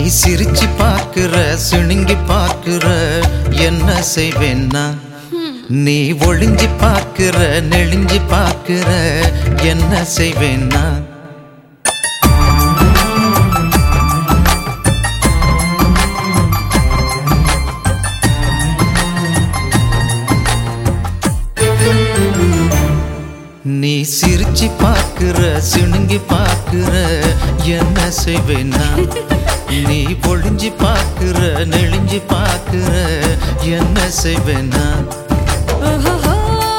சிரிச்சு பார்க்கிற சிணுங்கி பார்க்கிற என்ன செய்வேன்னா நீ ஒளிஞ்சு பார்க்கிற நெளிஞ்சு பார்க்கிற என்ன செய்வேன்னா நீ சிரிச்சு பார்க்கிற சிணுங்கி பார்க்கிற என்ன செய்வேன்னா நீ பொழிஞ்சு பார்க்கிற நெளிஞ்சு பார்க்கிற என்ன செய்வேன்னா ஓஹோஹோ,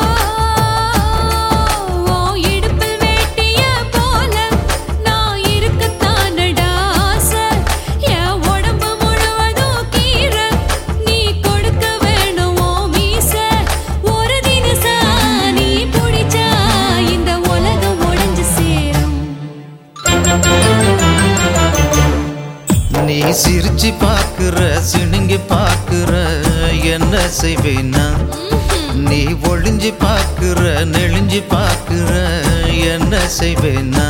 உன் இடுப்பில் வேட்டிய போல நான் இருக்கத்தானடா ஆசை. என் உடம்பு முழுவதும் கீரை. நீ கொடுக்க வேணும் உன் மீசை. ஒரு தினசா நீ புடிச்சா இந்த உலகம் உடைஞ்சு சேரும் நீ சிரிச்சு பார்க்கிற சிணுங்கி பார்க்கிற என்ன செய்வேன்னா நீ ஒளிஞ்சு பார்க்கிற நெளிஞ்சு பார்க்கிற என்ன செய்வேன்னா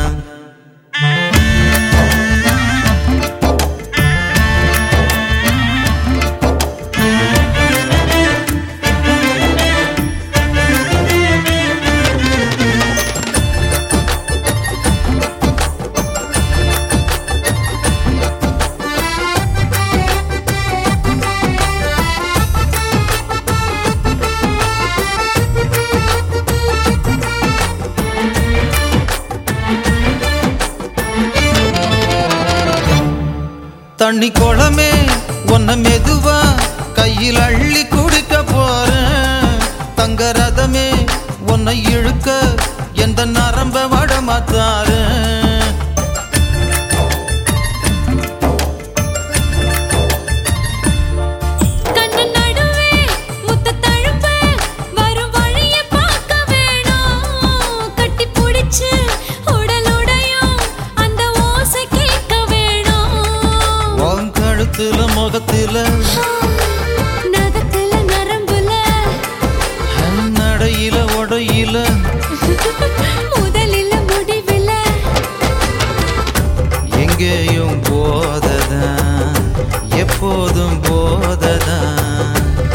தண்ணி குளமே உன்னை மெதுவா கையில் அள்ளி குடிக்க போறேன் தங்க ரதமே உன்னை இழுக்க எந்த நரம்ப வட மாத்தாரேன் கண்ணு நடுவே முத்த தழும்ப வரும் வழிய பார்க்க வேணும் கட்டி புடிச்சு உடல் உடையும் அந்த ஓசை கேட்க வேணும் உன் கழுத்துல முகத்துல நகத்துல நரம்புல நடையில உடையில முதலில முடிவில எங்கேயும் போததான் எப்போதும் போததான்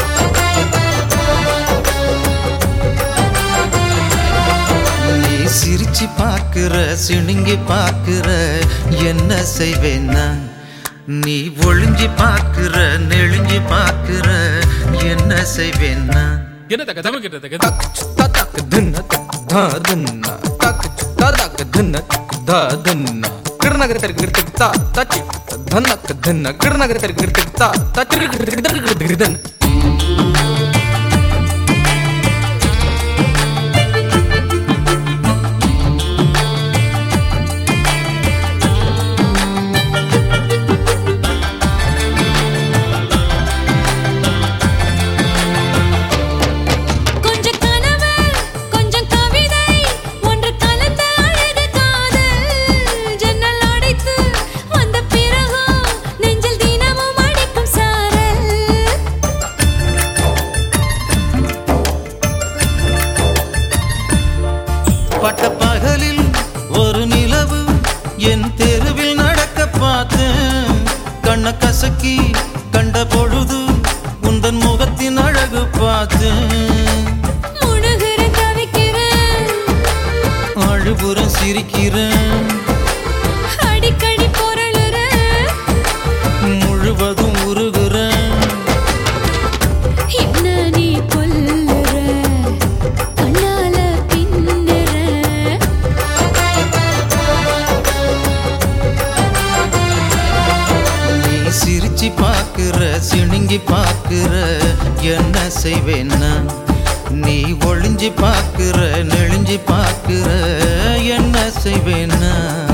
நீ சிரிச்சு பார்க்கிற சிணுங்கி பார்க்கிற என்ன செய்வேன்னா நீ ஒளிஞ்சு பார்க்கிற நெளிஞ்சு பார்க்கிற என்ன செய்வேன்னா என்ன தக்க தமிழ் கிட்ட தக்க tak tak dhinna da dhinna tak ta tak dhinna da dhinna kirnagar ter gir tik ta ta chi dhanna dhinna kirnagar ter gir tik ta ta chi gir gir dhinna கொஞ்சம் கனவு கொஞ்சம் கவிதை ஒன்று கலந்த அழகு காதல் ஜன்னல் அடைத்து வந்த பிறகும் நெஞ்சில் தினமும் அடிக்கும் சாரல் பட்ட பகலில் ஒரு நிலவு என் தெருவில் நடக்க பார்த்தேன் கண்ண கசக்கி கண்ட பொழுது உந்தன் முகத்தின் அழகு பார்த்தேன் முழுகிற தவிக்கிறேன் அழுபுறம் சிரிக்கிறேன் அடிக்கடி பொருளுறேன் முழுவதும் உருகுறேன் என்ன நீ கொல்லுற கண்ணால பின்னுற நீ சிரிச்சு பார்க்கிற சிணுங்கி பார்க்கிற என்ன செய்வேன்னா நீ ஒளிஞ்சு பார்க்கிற நெளிஞ்சு பார்க்கிற என்ன செய்வேன்னா